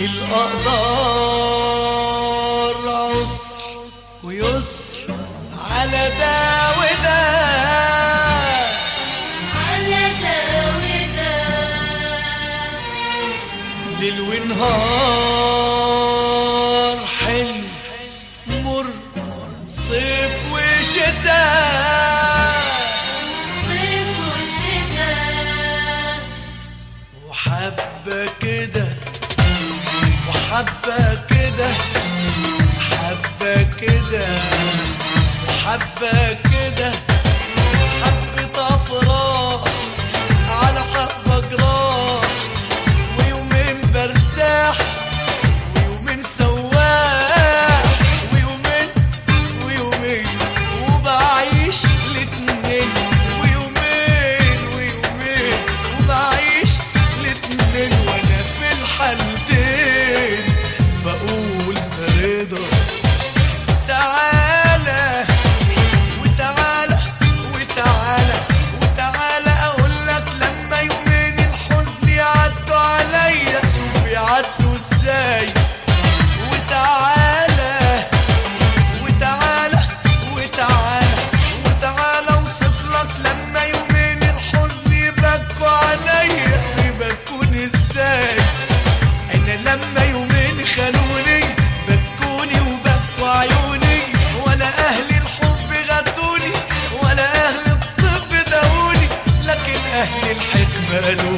الأقدار عسر ويسر على ده وده على ده وده ليل ونهار حلم مر صيف وشتاء صيف وشتاء وحبة كده وحبة كده حبة كده وحبة كده حبة أفراح على حبة جراح ويومين برتاح ويومين سواح ويومين ويومين وبعيش الاتنين ويومين ويومين وبعيش الاتنين وانا في الحالتين بقول رضا تعالى وتعالى وتعالى وتعالى اقول لك لما يومين الحزن يعدوا عليا شوف يعدوا ازاي وتعالى وتعالى وتعالى وتعالى اوصف لك لما يومين الحزن يبكوا عليا يبكوني ازاي انا لما يومين خانوني بكوني وبكوا عيوني ولا اهل الحب غتوني ولا اهل الطب داوني لكن اهل الحكمه قالوا